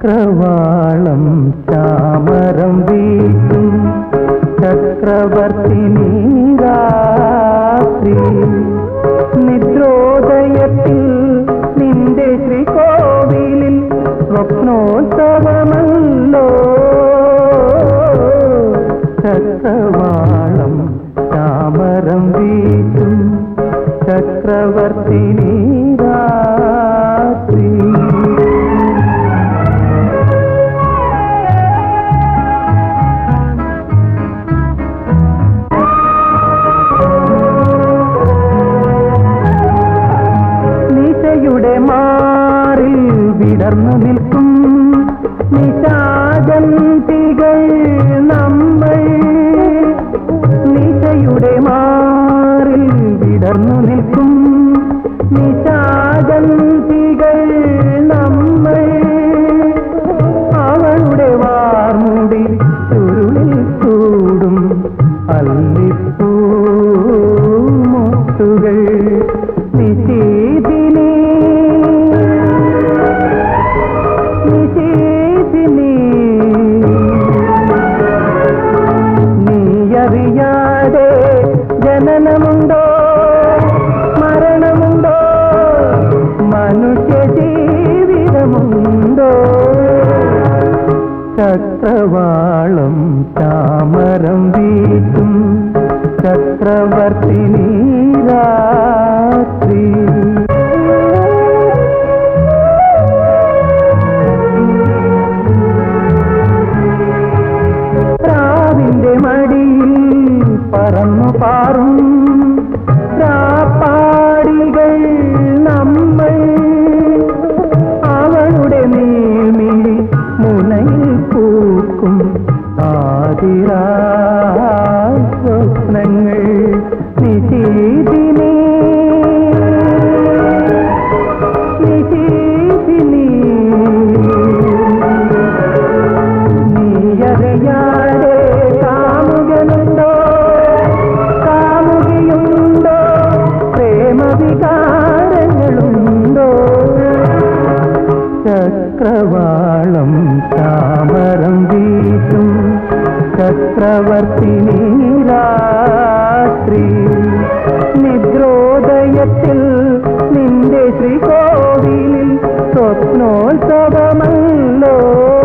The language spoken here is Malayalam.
ചക്രവാളം ചാമരം വീട്ടും ചക്രവർത്തി നീരാത്രി നിദ്രോദയത്തിൽ നിന്റെ ശ്രീകോവിലിൽ സ്വപ്നോത്സവമല്ലോ ചക്രവാളം ചാമരം വീട്ടും ചക്രവർത്തി നീരാത്രി നിശയുടെ മാറിൽ വിടർന്നു നിൽക്കും നിശാജന്തികൾ നമ്മൾ നിശയുടെ മാറിൽ വിടർന്നു നിൽക്കും നിശാജന്തികൾ നമ്മൾ അവളുടെ വാർമുടി ചുരുളിൽ ചൂടും അല്ലിപ്പൂ മുത്തുകൾ നിശീതിനി നിശീതിനി നീയറിയാതെ ജനനമുണ്ടോ മരണമുണ്ടോ മനുഷ്യ ജീവിതമുണ്ടോ ചക്രവാളം താമരം വീട്ടും ചക്രവർത്തി നീരാത്രി പ്രാവിന്റെ മടിയിൽ പറന്നു പാറും പ്രാപ്പാടികൾ നമ്മൾ അവളുടെ നീമിഴി മുനയിൽ പൂക്കും ആതിരാ സ്വപ്നങ്ങൾ നിശീതിനി നിശീതിനി നീയറിയാതെ കാമുകനുണ്ടോ കാമുകിയുണ്ടോ പ്രേമവികാരങ്ങളുണ്ടോ ചക്രവാളം താമരം വീട്ടും ചക്രവർത്തി നീരാത്രി നിദ്രോദയത്തിൽ നിന്റെ ശ്രീകോവിലിൽ സ്വപ്നോത്സവമല്ലോ